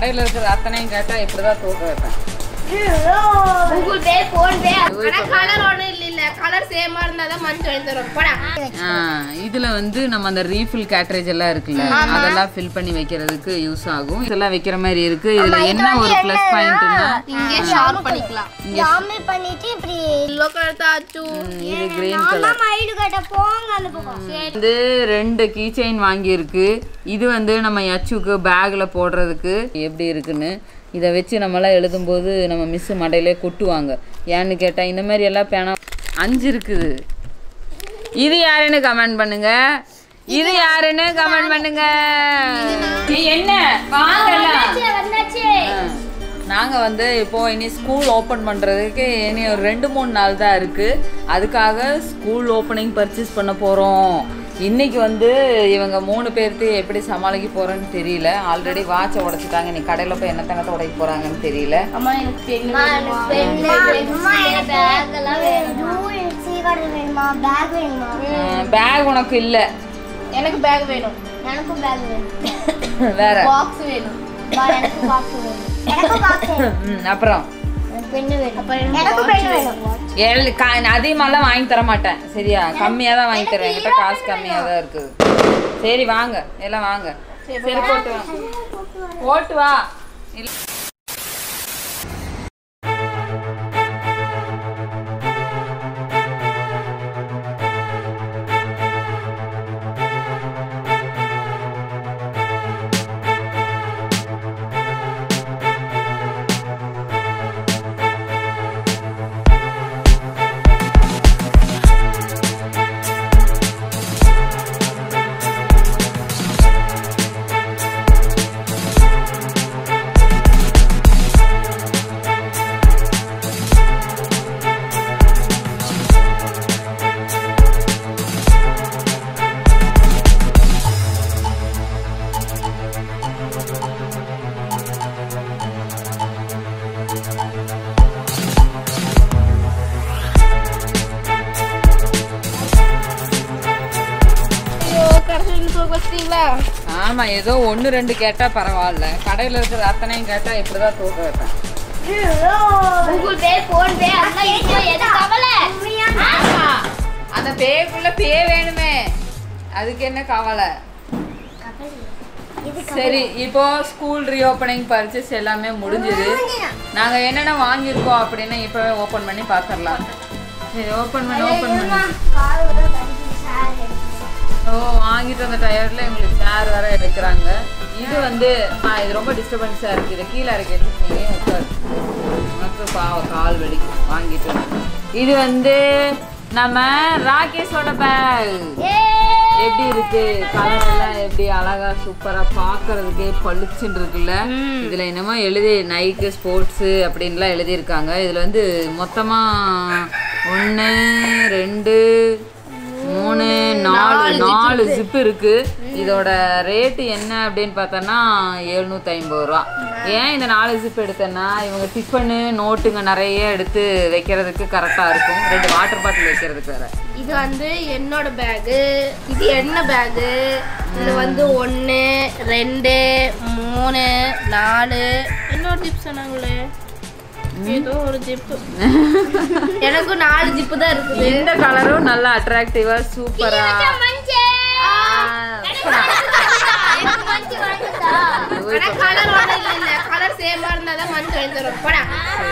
கடையில் இருக்கிற அத்தனையும் கேட்டால் இப்படி தான் தூக்க வைப்பேன் கூகுள் பே போன் பே ஆனா கலர் ஒண்ணும் இல்ல இல்ல கலர் சேமா இருந்தாதான் மஞ்சள் எழுந்துரும் போடா ஆ, இதுல வந்து நம்ம அந்த ரீஃபில் கேட்ரேஜ் எல்லாம் இருக்குல்ல அதெல்லாம் ஃபில் பண்ணி வைக்கிறதுக்கு யூஸ் ஆகும் இதெல்லாம் வைக்கிற மாதிரி இருக்கு இதுல என்ன ஒரு ப்ளஸ் பாயிண்ட்னா இங்கே ஷார்ப் பண்ணிக்கலாம் ஜாமி பண்ணிட்டு இப்படி எல்லோ கலர் தாச்சு இது கிரீன் கலர் மைடு கட்ட போங்க அந்த பக்கம் வந்து ரெண்டு கீ செயின் வாங்கியிருக்கு இது வந்து நம்ம யச்சுக்கு பேக்கில் போடுறதுக்கு எப்படி இருக்குன்னு இதை வச்சு நம்மளாம் எழுதும்போது நம்ம மிஸ்ஸு மடையிலே கொட்டுவாங்க ஏன்னு கேட்டால் இந்த மாதிரி எல்லாம் பேனா அஞ்சு இருக்குது இது யாருன்னு கமெண்ட் பண்ணுங்க இது யாருன்னு கமெண்ட் பண்ணுங்க நீ என்ன வாங்கலாம் வந்தாச்சு நாங்கள் வந்து இப்போ இனி ஸ்கூல் ஓப்பன் பண்ணுறதுக்கு இனி ஒரு ரெண்டு மூணு நாள் தான் இருக்குது அதுக்காக ஸ்கூல் ஓப்பனிங் பர்ச்சேஸ் பண்ண போகிறோம் இன்னைக்கு வந்து இவங்க மூணு பேர்த்து எப்படி சமாளிக்க போகிறோன்னு தெரியல ஆல்ரெடி வாட்சை உடைச்சிட்டாங்க நீ கடையில் போய் என்ன தங்கத்தை உடைக்க போகிறாங்கன்னு தெரியல அம்மா எனக்கு பெண்ணு அம்மா எனக்கு பேக் எல்லாம் வேணும் சீக்கிரம் வேணுமா பேக் வேணுமா பேக் உனக்கு இல்லை எனக்கு பேக் வேணும் எனக்கும் பேக் வேணும் வேற பாக்ஸ் வேணும் வா, எனக்கும் பாக்ஸ் வேணும் எனக்கும் பாக்ஸ் வேணும் ம், அப்புறம் எனக்கு பெண்ணு வேணும் அப்ப எனக்கு எனக்கும் watch பெண்ணு வேணும் ஏழு க அதிகமாலாம் வாங்கி தர மாட்டேன் சரியா கம்மியாக தான் வாங்கி தரேன் என்கிட்ட காசு கம்மியாக தான் இருக்குது சரி வாங்க எல்லாம் வாங்க சரி போட்டு வா போட்டு வா இல்ல ஐயோ கடைசியில் தூக்க வச்சிட்டீங்களா ஆமா ஏதோ ஒன்று ரெண்டு கேட்டா பரவாயில்ல கடையில் இருக்கிற அத்தனையும் கேட்டா இப்படிதான் தூக்க வைப்பேன் கூகுள் பே போன் பே அதெல்லாம் இருக்கும் எது கவலை ஆமா அந்த பேக்குள்ள பே வேணுமே அதுக்கு என்ன கவலை சரி இப்போ ஸ்கூல் ரீஓப்பனிங் பர்ச்சேஸ் எல்லாமே முடிஞ்சது நாங்க என்னென்ன வாங்கியிருக்கோம் அப்படின்னு இப்பவே ஓபன் பண்ணி பார்த்துடலாம் சரி ஓபன் பண்ணி ஓபன் பண்ணி ஓ வாங்கிட்டு வந்த டயர்ல எங்களுக்கு சேர் வேற எடுக்கிறாங்க இது வந்து ஆ, இது ரொம்ப டிஸ்டர்பன்ஸா இருக்கு இதை கீழே இறக்கி வச்சுருக்கீங்க உட்காரு உனக்கு பாவம் கால் வலிக்கும் வாங்கிட்டு வந்து. இது வந்து நம்ம ராகேஷோட பேக் எப்படி இருக்கு கலர் எல்லாம் எப்படி அழகா சூப்பரா பாக்குறதுக்கே பளிச்சுன்னு இருக்குல்ல இதுல என்னமோ எழுதி நைக்கு ஸ்போர்ட்ஸ் அப்படின்லாம் எழுதியிருக்காங்க இதுல வந்து மொத்தமா ஒன்று ரெண்டு மூணு நாலு நாலு ஜிப் இருக்கு இதோட ரேட்டு என்ன அப்படின்னு பார்த்தோன்னா எழுநூத்தி ஐம்பது ரூபா ஏன் இந்த நாலு ஜிப் எடுத்தேன்னா இவங்க டிஃபனு நோட்டுங்க நிறைய எடுத்து வைக்கிறதுக்கு கரெக்டாக இருக்கும் ரெண்டு வாட்டர் பாட்டில் வைக்கிறதுக்கு வேற இது வந்து என்னோட பேகு இது என்ன பேகு இது வந்து ஒன்று ரெண்டு மூணு நாலு இன்னொரு ஜிப் சொன்னாங்களே ஏதோ ஒரு ஜிப்பு எனக்கும் நாலு ஜிப்பு தான் இருக்குது இந்த கலரும் நல்லா அட்ராக்டிவா சூப்பரா ஆனா கலர் ஒன்றும் இல்லை இல்லை கலர் சேமா இருந்தாதான் மஞ்சள் எழுந்துரும் போடா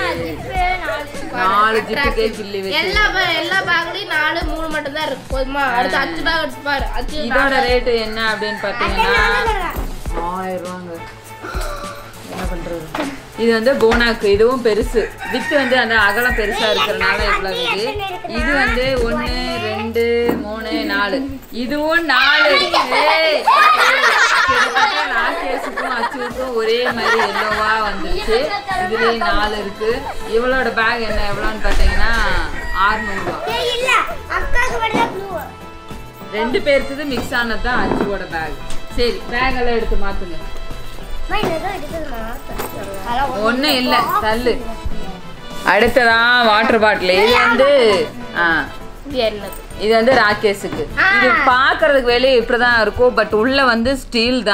நாலு ஜிப்புக்கே கிள்ளி வச்சு எல்லா bag- எல்லா பேக்லயும் நாலு மூணு மட்டும் தான் இருக்கு போதுமா அடுத்து அஞ்சு பேக் எடுத்து பாரு அஞ்சு இதோட ரேட்டு என்ன அப்படின்னு பார்த்தீங்கன்னா ஆயிரம் ரூபாங்க என்ன பண்றது இது வந்து போனாக்கு இதுவும் பெருசு வித்து வந்து அந்த அகலம் பெருசா இருக்கிறனால இவ்வளவு இது இது வந்து ஒன்று ரெண்டு மூணு நாலு இதுவும் நாலு ஏய், ஏய், கிட்டத்தட்ட ராகேஷுக்கும் அச்சுவுக்கும் ஒரே மாதிரி எல்லோவா வந்துருச்சு இதுலேயும் நாலு இருக்கு இவளோட பேக் என்ன எவ்வளோன்னு பார்த்தீங்கன்னா ஆறுநூறுவா இல்ல அக்காக்கு மட்டும் தான் ப்ளூ ரெண்டு பேருக்குது மிக்ஸ் ஆனது தான் அச்சுவோட பேக் சரி பேக் எல்லாம் எடுத்து மாத்துங்க அம்மா இந்த இருக்குதுமா ஒன்றும் இல்லை தள்ளு அடுத்ததா வாட்டர் பாட்டில் இது வந்து ஆ இது என்னது இது வந்து ராகேஷுக்கு இது பார்க்கறதுக்கு வெளியே இப்படி தான் இருக்கும் பட் உள்ள வந்து ஸ்டீல் தான்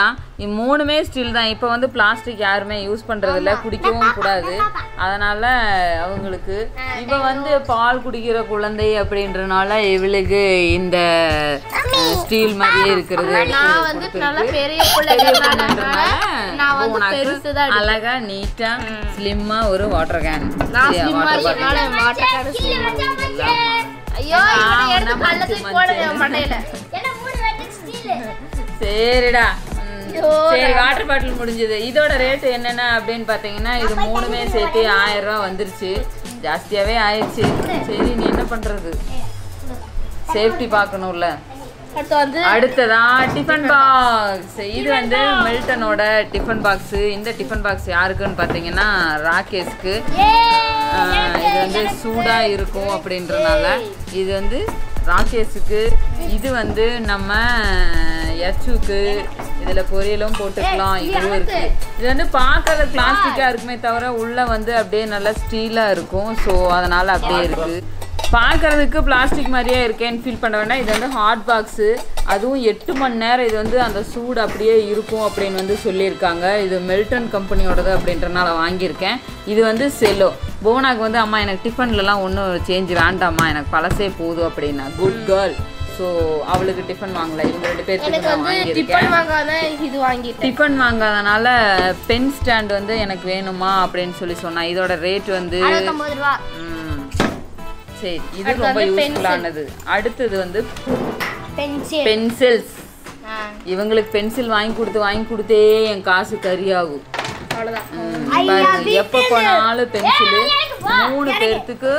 இது மூணுமே ஸ்டீல் தான் இப்போ வந்து பிளாஸ்டிக் யாருமே யூஸ் பண்றது இல்ல குடிக்கவும் கூடாது அதனால அவங்களுக்கு இவ வந்து பால் குடிக்கிற குழந்தை அப்படின்றனால இவளுக்கு இந்த ஸ்டீல் மாதிரியே இருக்கிறது நான் வந்து நல்லா பெரிய பிள்ளைங்கிறதுனால நான் வந்து உனக்கு பெருசு தான் அழகா நீட்டா ஸ்லிம்மா ஒரு வாட்டர் கேன் நான் ஸ்லிம்மா இருக்கனால வாட்டர் கேன் ஸ்லிம் ஐயோ இவனை எடுத்து கள்ளத்துக்கு போடுங்க மண்டையில ஏன்னா மூணு வாட்டி ஸ்டீல் சரிடா ம், சரி வாட்டர் பாட்டில் முடிஞ்சது இதோட ரேட் என்னென்ன அப்படின்னு பார்த்தீங்கன்னா இது மூணுமே சேர்த்து ஆயிரம் ரூபா வந்துருச்சு ஜாஸ்தியாவே ஆயிடுச்சு சரி நீ என்ன பண்றது சேஃப்டி பார்க்கணும்ல அடுத்து வந்து அடுத்ததா டிஃபன் பாக்ஸ் இது வந்து மில்டனோட டிஃபன் பாக்ஸ் இந்த டிஃபன் பாக்ஸ் யாருக்குன்னு பார்த்தீங்கன்னா ராகேஷ்க்கு ஆஹ், இது வந்து சூடா இருக்கும் அப்படின்றனால இது வந்து ராகேஷுக்கு இது வந்து நம்ம யச்சுக்கு இதுல பொரியலும் போட்டுக்கலாம் இதுவும் இருக்கு இது வந்து பார்க்கறது பிளாஸ்டிக்கா இருக்குமே தவிர உள்ள வந்து அப்படியே நல்லா ஸ்டீலா இருக்கும் ஸோ அதனால அப்படியே இருக்கு பார்க்கறதுக்கு பிளாஸ்டிக் மாதிரியே இருக்கேன்னு ஃபீல் பண்ண வேண்டாம் இது வந்து ஹாட் பாக்ஸு அதுவும் எட்டு மணி நேரம் இது வந்து அந்த சூடு அப்படியே இருக்கும் அப்படின்னு வந்து சொல்லியிருக்காங்க இது மெல்டன் கம்பெனியோடது அப்படின்றனால வாங்கியிருக்கேன் இது வந்து செல்லோ போனாக்கு வந்து அம்மா எனக்கு டிஃபன்லலாம் ஒன்றும் சேஞ்ச் வேண்டாம்மா எனக்கு பழசே போதும் அப்படின்னா குட் கேர்ள் ஸோ அவளுக்கு டிஃபன் வாங்கல இவங்க ரெண்டு பேர்த்துக்கு எனக்கு நான் வந்து வாங்கியிருக்கேன் டிஃபன் வாங்காத இது வாங்கிட்டேன் டிஃபன் வாங்காதனால பென் ஸ்டாண்ட் வந்து எனக்கு வேணுமா அப்படின்னு சொல்லி சொன்னா இதோட ரேட் வந்து அறுபத்தொம்பது ரூபா ம், சரி இது அடுத்து ரொம்ப வந்து யூஸ்ஃபுல்லானது அடுத்தது வந்து பென்சில் பென்சில்ஸ் இவங்களுக்கு பென்சில் வாங்கி கொடுத்து வாங்கி கொடுத்தே என் காசு கரியாகும் அவ்வளோதான் ம், பாருங்க எப்ப போனாலும் பென்சிலு மூணு பேர்த்துக்கு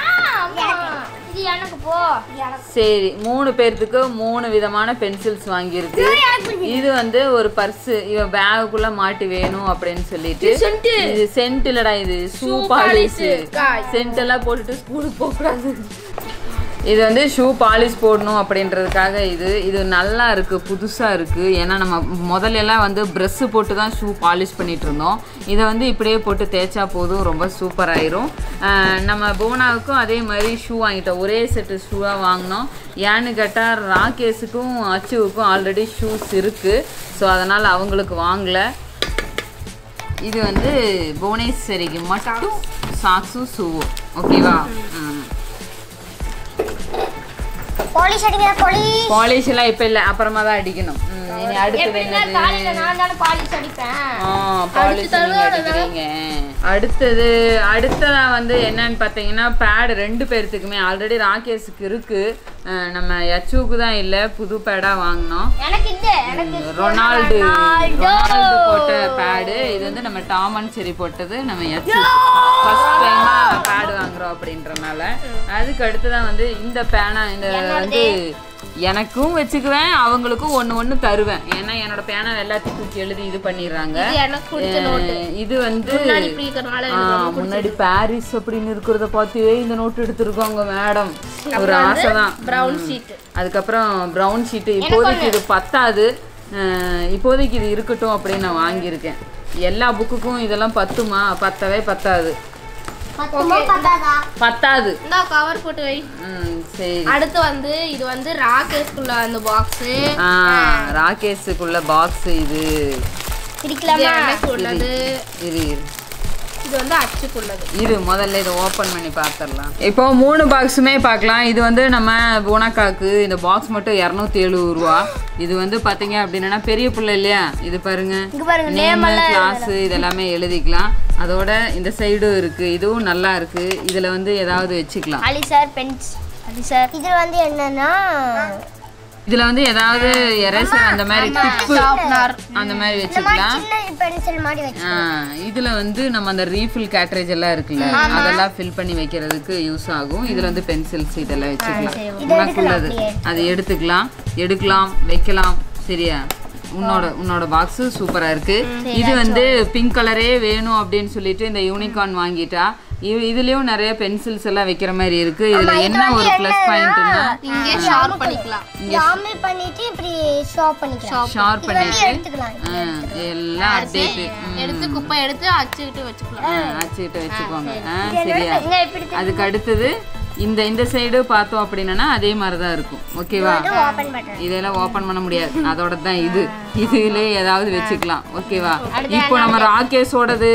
இது எனக்கு போ சரி மூணு பேர்த்துக்கு மூணு விதமான பென்சில்ஸ் வாங்கியிருக்கு இது வந்து ஒரு பர்ஸ் இவ பேகுக்குள்ள மாட்டி வேணும் அப்படின்னு சொல்லிட்டு இது சென்ட் இல்லடா இது ஷூ பாலிஷ் சென்ட் எல்லாம் போட்டுட்டு ஸ்கூலுக்கு போக கூடாது இது வந்து ஷூ பாலிஷ் போடணும் அப்படின்றதுக்காக இது இது நல்லா இருக்கு புதுசா இருக்கு ஏன்னா நம்ம முதல்ல எல்லாம் வந்து ப்ரெஷ் போட்டு தான் ஷூ பாலிஷ் பண்ணிட்டு இருந்தோம் இதை வந்து இப்படியே போட்டு தேய்ச்சா போதும் ரொம்ப சூப்பர் ஆயிரும் ஆஹ் நம்ம போனாவுக்கும் அதே மாதிரி ஷூ வாங்கிட்டோம் ஒரே செட்டு ஷூவாக வாங்கினோம் ஏன்னு கேட்டால் ராகேஷுக்கும் அச்சுவுக்கும் ஆல்ரெடி ஷூஸ் இருக்கு ஸோ அதனால் அவங்களுக்கு வாங்கல இது வந்து புவனேஸ்வரிக்கு மட்டும் சாக்ஸும் ஷூவும் ஓகேவா ம் போலீஸ் அடிக்கிற போலீஸ் பாலிஷ் எல்லாம் இப்ப இல்ல அப்புறமா தான் அடிக்கணும் ம், இனி அடுத்தது என்னது காலையில நான் தானே பாலிஷ் அடிப்பேன் ஆ, polish நீங்க அடிக்கிறீங்க அடுத்தது அடுத்ததா வந்து என்னன்னு பார்த்தீங்கன்னா பேட் ரெண்டு பேர்த்துக்குமே ஆல்ரெடி ராகேஷுக்கு இருக்கு அஹ், நம்ம யச்சுவுக்கு தான் இல்லை புது பேடா வாங்கினோம் எனக்கு இது எனக்கு ரொனால்டு ரொனால்டு போட்ட பேடு இது வந்து நம்ம டாம் அண்ட் செரி போட்டது நம்ம யச்சு ஃபர்ஸ்ட் டைமா பேடு வாங்குறோம் அப்படின்றனால அதுக்கு அடுத்ததான் வந்து இந்த பேனா இந்த வந்து எனக்கும் வச்சுக்குவேன் அவங்களுக்கும் ஒன்று ஒன்று தருவேன் ஏன்னா என்னோட பேனா எல்லாத்தையும் தூக்கி எழுதி இது பண்ணிடுறாங்க இது எனக்கு பிடிச்ச நோட்டு அஹ் இது வந்து முன்னாடி இப்படி இருக்கிறனால ஆ, முன்னாடி பாரிஸ் அப்படின்னு இருக்கிறத பார்த்து இந்த நோட்டு எடுத்திருக்காங்க மேடம் ஒரு ஆசை தான் ப்ரௌன் ஷீட் அதுக்கப்புறம் ப்ரௌன் ஷீட்டு இப்போதைக்கு இது பத்தாது அஹ் இப்போதைக்கு இது இருக்கட்டும் அப்படின்னு நான் வாங்கியிருக்கேன் எல்லா புக்குக்கும் இதெல்லாம் பத்துமா பத்தவே பத்தாது பத்துமா பத்தாதா பத்தாது இந்த கவர் போட்டு வை ம் சரி அடுத்து வந்து இது வந்து ராகேஷ்குள்ள அந்த பாக்ஸ் ஆ ராகேஷுக்குள்ள பாக்ஸ் இது பிடிக்கலாமா எனக்கு உள்ளது இரு இரு இது வந்து அச்சுக்குள்ளது இரு முதல்ல இதை ஓப்பன் பண்ணி பார்த்துடலாம் இப்போ மூணு பாக்ஸுமே பார்க்கலாம் இது வந்து நம்ம போனக்காக்கு இந்த பாக்ஸ் மட்டும் இரநூத்தி எழுபது ரூபா இது வந்து பார்த்தீங்க அப்படின்னா பெரிய பிள்ளை இல்லையா இது பாருங்க இங்க பாருங்க நேம் கிளாஸ் இதெல்லாமே எழுதிக்கலாம் அதோட இந்த சைடும் இருக்கு இதுவும் நல்லா இருக்கு இதுல வந்து ஏதாவது வச்சுக்கலாம் Ali sir pens Ali sir இது வந்து என்னன்னா இதுல வந்து ஏதாவது எரேசர் அந்த மாதிரி டிப்பு அந்த மாதிரி வச்சுக்கலாம் சின்ன பென்சில் மாதிரி வச்சு ஆ, இதுல வந்து நம்ம அந்த ரீஃபில் கேட்ரேஜ் எல்லாம் இருக்குல்ல அதெல்லாம் ஃபில் பண்ணி வைக்கிறதுக்கு யூஸ் ஆகும் இதுல வந்து பென்சில்ஸ் இதெல்லாம் வச்சுக்கலாம் உனக்குள்ளது அது எடுத்துக்கலாம் எடுக்கலாம் வைக்கலாம் சரியா உன்னோட உன்னோட பாக்ஸ் சூப்பரா இருக்கு இது வந்து பிங்க் கலரே வேணும் அப்படின்னு சொல்லிட்டு இந்த யூனிகார்ன் வாங்கிட்டா இ- இதுலயும் நிறைய பென்சில்ஸ் எல்லாம் வைக்கிற மாதிரி இருக்கு இதுல என்ன ஒரு ப்ளஸ் பாயிண்ட்னா இங்கே ஷார்ப் பண்ணிக்கலாம் ஜாமில் பண்ணிட்டு இப்படி ஷாப் பண்ணிக்கலாம் ஷார்ப் இது வந்து பண்ணிட்டு எடுத்துக்கலாம் ஆ, எல்லாம் அப்டேட் எடுத்து குப்பை எடுத்து அச்சுக்கிட்டு வச்சுக்கலாம் அச்சுக்கிட்ட வச்சுக்கோங்க ஆ, சரியா இங்க இப்படி அதுக்கு அடுத்தது இந்த இந்த சைடு பார்த்தோம் அப்படின்னா அதே மாதிரி தான் இருக்கும் ஓகேவா ஓபன் பண்றேன் இதெல்லாம் ஓபன் பண்ண முடியாது அதோட தான் இது இதுல ஏதாவது வச்சுக்கலாம் ஓகேவா இப்போ நம்ம ராகேஷோடது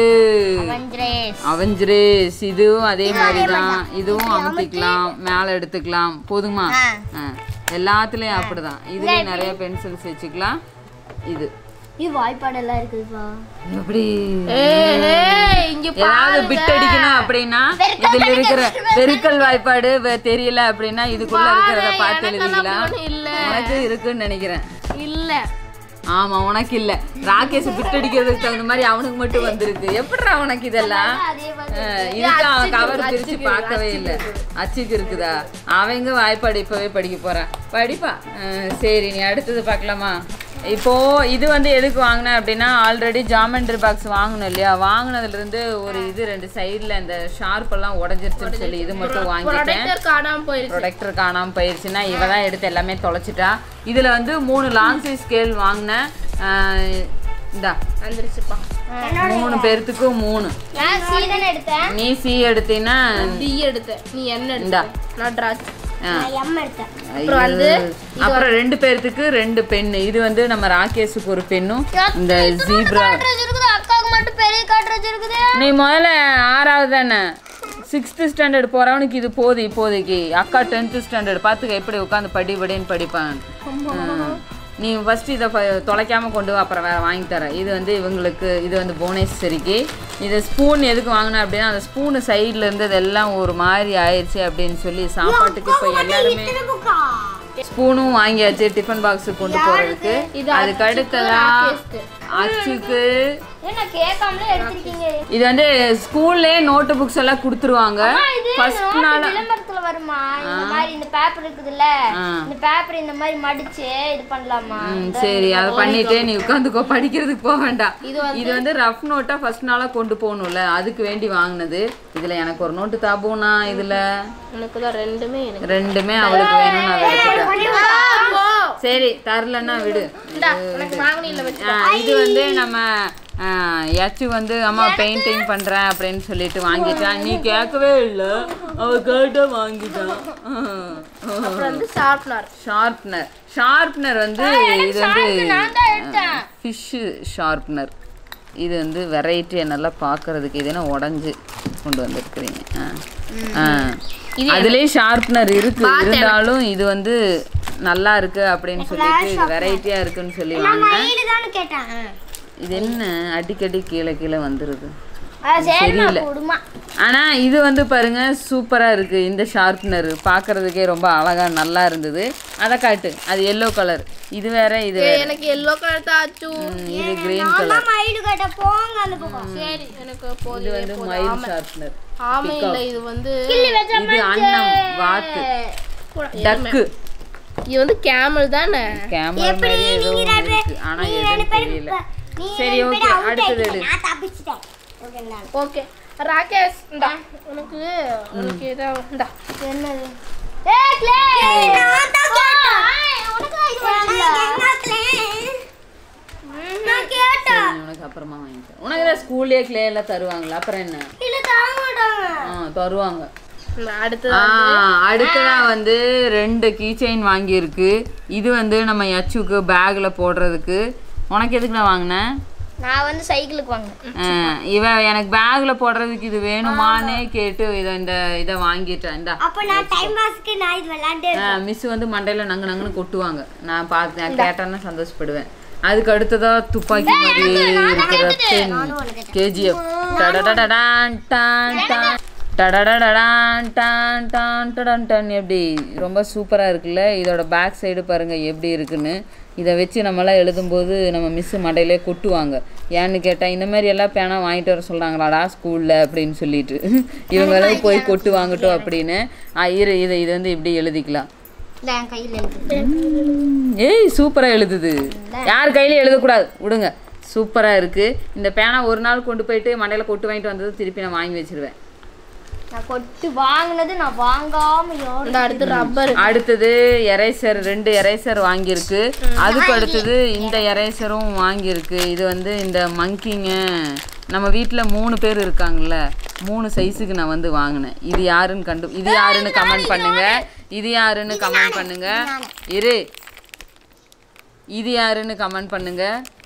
பண்றேன் அவஞ்சரேஸ் இதுவும் அதே மாதிரி தான் இதுவும் அமுத்திக்கலாம் மேலே எடுத்துக்கலாம் போதுமா ஆ. எல்லாத்துலயும் அப்படிதான் இதுலயும் நிறைய பென்சில்ஸ் வச்சுக்கலாம் இது இது வாய்ப்பாடெல்லாம் இருக்குதுப்பா எப்படி ஏய், ஏய், இங்க ஏதாவது பிட் அடிக்கணும் அப்படின்னா இதுல இருக்கிற பெருக்கல் வாய்ப்பாடு வே- தெரியல அப்படின்னா இதுக்குள்ள இருக்கிறத பார்த்து எழுதிக்கலாம் ஒண்ணும் இல்ல உனக்கு இருக்குன்னு நினைக்கிறேன் இல்ல ஆமா உனக்கு இல்ல ராகேஷ் பிட் அடிக்கிறதுக்கு தகுந்த மாதிரி அவனுக்கு மட்டும் வந்திருக்கு எப்படிடா உனக்கு இதெல்லாம் அஹ், இதுக்கு அவன் கவர் பிரிச்சு பார்க்கவே இல்லை அச்சுக்கு இருக்குதா அவங்க வாய்ப்பாடு இப்பவே படிக்க போறான் படிப்பா அஹ், சரி நீ அடுத்தது பார்க்கலாமா இப்போ இது வந்து எதுக்கு வாங்கினேன் அப்படின்னா ஆல்ரெடி ஜாமெண்ட்ரி பாக்ஸ் வாங்கணும் இல்லையா வாங்கினதுல இருந்து ஒரு இது ரெண்டு சைடுல இந்த ஷார்ப் எல்லாம் உடஞ்சிருச்சுன்னு சொல்லி இது மட்டும் வாங்கிட்டேன் ப்ரொடக்டர் காணாம போயிருச்சு ப்ரொடக்டர் காணாம போயிடுச்சுன்னா இவ தான் எடுத்து எல்லாமே தொலைச்சிட்டா இதுல வந்து மூணு லாங் சைஸ் ஸ்கேல் வாங்கினேன் ஆஹ் இந்தா வந்துருச்சுப்பா மூணு பேர்த்துக்கு மூணு நான் சீதன் எடுத்தேன் நீ சி எடுத்தீங்கன்னா டி எடுத்த நீ என்ன இந்தா. எடுத்த நான் டிராச் ஆ, நான் எம் எடுத்தேன் அப்புறம் வந்து அப்புறம் ரெண்டு பேர்த்துக்கு ரெண்டு பென்னு இது வந்து நம்ம ராகேஷுக்கு ஒரு பெண்ணும் இந்த ஜீப்ரா காட்ரேஜ் இருக்குது அக்காவுக்கு மட்டும் பெரிய காட்ரேஜ் இருக்குது நீ முதல்ல ஆறாவது தானே சிக்ஸ்த்து ஸ்டாண்டர்ட் போறவனுக்கு இது போதும் இப்போதைக்கு அக்கா டென்த்து ஸ்டாண்டர்ட் பார்த்துக்க எப்படி உட்காந்து படி படின்னு படிப்பான் ம். நீ ஃபர்ஸ்ட் இதை ப- தொலைக்காம கொண்டு வா அப்புறம் வேற வாங்கி தரேன் இது வந்து இவங்களுக்கு இது வந்து புவனேஸ்வரிக்கு இது ஸ்பூன் எதுக்கு வாங்கினேன் அப்படின்னா அந்த ஸ்பூனு சைடில் இருந்தது எல்லாம் ஒரு மாதிரி ஆயிடுச்சு அப்படின்னு சொல்லி சாப்பாட்டுக்கு இப்போ எல்லாருமே புக்கா ஸ்பூனும் வாங்கியாச்சு டிஃபன் பாக்ஸ் கொண்டு போறதுக்கு அதுக்கு அடுத்ததா அச்சுக்கு என்ன கேட்காமலே எடுத்திருக்கீங்க இது வந்து ஸ்கூல்லே நோட்டு புக்ஸ் எல்லாம் கொடுத்துருவாங்க ஃபர்ஸ்ட் நாள் விளம்பரத்துல வருமா இந்த மாதிரி இந்த பேப்பர் இருக்குதுல்ல ஆ. இந்த பேப்பர் இந்த மாதிரி மடிச்சு இது பண்ணலாமா ம், சரி அதை பண்ணிட்டு நீ உட்காந்துக்கோ படிக்கிறதுக்கு போக வேண்டாம் இது வந்து ரஃப் நோட்டா ஃபர்ஸ்ட் நாளா கொண்டு போகணும்ல அதுக்கு வேண்டி வாங்கினது இதுல எனக்கு ஒரு நோட்டு தாபூனா இதுல உனக்கு தான் ரெண்டுமே எனக்கு ரெண்டுமே அவளுக்கு வேணும் நான் எடுத்துட்டேன் போ. சரி தரலன்னா விடு இந்தா, உனக்கு வாங்கினில வச்சு ஆ, இது வந்து நம்ம ஆ, யாச்சு வந்து அம்மா பெயிண்டிங் பண்றேன் அப்படின்னு சொல்லிட்டு வாங்கிட்டான் நீ கேட்கவே இல்லை அவ கேட்ட வாங்கிட்டான் அப்புறம் வந்து ஷார்ப்னர் ஷார்ப்னர் ஷார்ப்னர் வந்து இது வந்து ஃபிஷ்ஷு ஷார்ப்னர் இது வந்து வெரைட்டியை நல்லா பார்க்கறதுக்கு இது என்ன உடஞ்சி கொண்டு வந்திருக்கிறீங்க ஆ. ஆ. அதுலயே ஷார்ப்னர் இருக்கு இருந்தாலும் இது வந்து நல்லா இருக்கு அப்படின்னு சொல்லிட்டு இது வெரைட்டியா இருக்குன்னு சொல்லி வாங்கினேன் இதுதானு கேட்டேன் இது என்ன அடிக்கடி கீழே கீழே வந்துருது அது சரிம்மா தெரியல. கொடுமா ஆனா இது வந்து பாருங்க சூப்பரா இருக்கு இந்த ஷார்ப்னர் பார்க்கறதுக்கே ரொம்ப அழகா நல்லா இருந்தது அதை காட்டு அது எல்லோ கலர் இது வேற இது வேற எனக்கு எல்லோ கலர் தான் ஆச்சு ம், இது கிரீன் கலர் மயிடு கேட்ட போங்க அந்த பக்கம் சரி எனக்கு இது போதும் வந்து மயில் ஷார்ப்னர் ஆமை இல்ல இது வந்து இது அன்னம் வாத்து டக்கு இது வந்து கேமல் தானே கேமரா மாதிரி ஏதோ ஒண்ணு இருக்கு ஆனா எதுன்னு தெரியல சரி ஓகே அடுத்தது எடு நான் தப்பிச்சிட்டேன் ஓகேங்களா ஓகே ராகேஷ் இந்தா உனக்கு உனக்கு ஏதோ இந்தா என்னது ஏய் க்ளே நான் தான் கேட்டேன் உனக்கு இது வரல நான் கேட்டேன் சரி, உனக்கு அப்புறமா வாங்கி தரேன் உனக்கு தான் ஸ்கூல்லேயே கிளே எல்லாம் தருவாங்களா அப்புறம் என்ன இல்ல தர மாட்டாங்க ஆ தருவாங்க இந்த அடுத்து ஆ அடுத்ததா வந்து ரெண்டு கீ செயின் வாங்கியிருக்கு இது வந்து நம்ம யச்சுக்கு பேக்ல போடுறதுக்கு உனக்கு எதுக்கு நான் வாங்கினேன் நான் வந்து சைக்கிளுக்கு வாங்கினேன் ஆ, இவ எனக்கு பேக்ல போடுறதுக்கு இது வேணுமானே கேட்டு இதை இந்த இதை வாங்கிட்டேன் இந்த அப்ப நான் டைம் பாஸ்க்கு நான் இது விளையாண்டு மிஸ் வந்து மண்டையில நங்கு நங்குன்னு கொட்டுவாங்க நான் பார்த்தேன் கேட்டேன்னா சந்தோஷப்படுவேன் அதுக்கு அடுத்ததா துப்பாக்கி மாதிரி இருக்கிற பெண் கேஜிஎஃப் டடடடடான் டான் டான் டடடடடான் டான் டான் டடான் டான் எப்படி ரொம்ப சூப்பராக இருக்குல்ல இதோட பேக் சைடு பாருங்க எப்படி இருக்குன்னு இதை வச்சு நம்மளாம் எழுதும்போது நம்ம மிஸ்ஸு மண்டையிலே கொட்டுவாங்க ஏன்னு கேட்டால் இந்த மாதிரி எல்லாம் பேனா வாங்கிட்டு வர சொல்கிறாங்களாடா ஸ்கூலில் அப்படின்னு சொல்லிட்டு இவங்களும் போய் கொட்டு வாங்கட்டும் அப்படின்னு ஆ, இரு இதை இது வந்து இப்படி எழுதிக்கலாம் இந்த என் கையில இருக்கு ஏய் சூப்பராக எழுதுது யார் கையிலையும் எழுதக்கூடாது விடுங்க சூப்பராக இருக்குது இந்த பேனா ஒரு நாள் கொண்டு போயிட்டு மண்டையில் கொட்டு வாங்கிட்டு வந்தது திருப்பி நான் வாங்கி வச்சிருவேன் நான் கொட்டு வாங்கினது நான் வாங்காம யோர் இந்த அடுத்து ரப்பர் அடுத்தது எரேசர் ரெண்டு எரேசர் வாங்கியிருக்கு அதுக்கு அடுத்தது இந்த எரேசரும் வாங்கியிருக்கு இது வந்து இந்த மங்கிங்க நம்ம வீட்டில் மூணு பேர் இருக்காங்கல்ல மூணு சைஸுக்கு நான் வந்து வாங்கினேன் இது யாருன்னு கண்டு இது யாருன்னு கமெண்ட் பண்ணுங்க இது யாருன்னு கமெண்ட் பண்ணுங்க இரு இது யாருன்னு கமெண்ட் பண்ணுங்க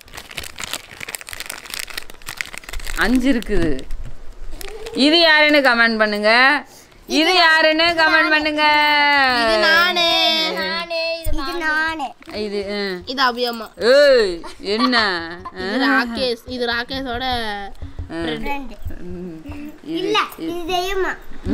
அஞ்சு இருக்குது இது யாருன்னு கமெண்ட் பண்ணுங்க இது யாருன்னு கமெண்ட் பண்ணுங்க நானே இது நானு இது ஆ. இது அபியம்மா ஏய் என்ன ஆ. இது ராகேஷ் இது ராகேஷோட ஃப்ரெண்டு ம். இது இல்ல இது தெய்வமா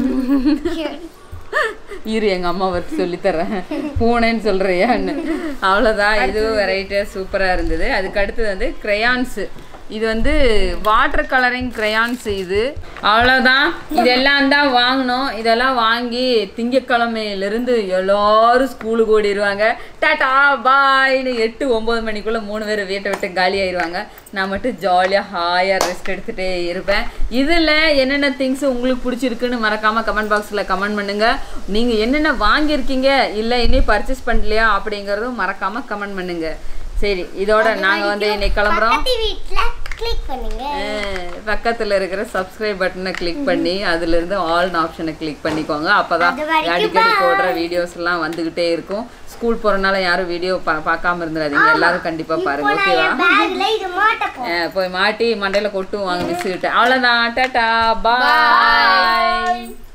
இரு எங்க அம்மா வச்சு சொல்லித்தரேன் பூனைன்னு சொல்றியான்னு அவ்வளோதான் இதுவும் வெரைட்டியாக சூப்பராக இருந்தது அதுக்கு அடுத்தது வந்து crayons இது வந்து வாட்டர் கலரிங் crayons இது அவ்வளோதான் இதெல்லாம் தான் வாங்கினோம் இதெல்லாம் வாங்கி திங்கக்கிழமையிலிருந்து எல்லாரும் ஸ்கூலுக்கு ஓடிடுவாங்க டாட்டா பாய்னு எட்டு ஒம்பது மணிக்குள்ளே மூணு பேர் வீட்டை விட்டு காலி ஆயிடுவாங்க நான் மட்டும் ஜாலியாக ஹாயாக ரெஸ்ட் எடுத்துகிட்டே இருப்பேன் இதில் என்னென்ன திங்ஸ் உங்களுக்கு பிடிச்சிருக்குன்னு மறக்காமல் கமெண்ட் பாக்ஸில் கமெண்ட் பண்ணுங்கள் நீங்கள் என்னென்ன வாங்கியிருக்கீங்க இல்லை இன்னும் பர்ச்சேஸ் பண்ணலையா அப்படிங்கிறதும் மறக்காமல் கமெண்ட் பண்ணுங்கள் சரி இதோட நாங்கள் வந்து இன்னைக்கு கிளம்புறோம் பக்கத்து வீட்ல கிளிக் பண்ணுங்க பக்கத்தில் இருக்கிற சப்ஸ்கிரைப் பட்டனை கிளிக் பண்ணி அதுலேருந்து ஆல் ஆப்ஷனை கிளிக் பண்ணிக்கோங்க அப்போ தான் அது வரைக்கும் அடிக்கடி போடுற வீடியோஸ் எல்லாம் வந்துக்கிட்டே இருக்கும் ஸ்கூல் போகிறனால யாரும் வீடியோ பா பார்க்காம இருந்துடாதீங்க எல்லாரும் கண்டிப்பாக பாருங்க ஓகேவா பேக்ல இது மாட்ட போ அஹ் போய் மாட்டி மண்டையில் கொட்டுவாங்க மிஸ் கிட்ட அவ்வளோதான் டாட்டா பாய்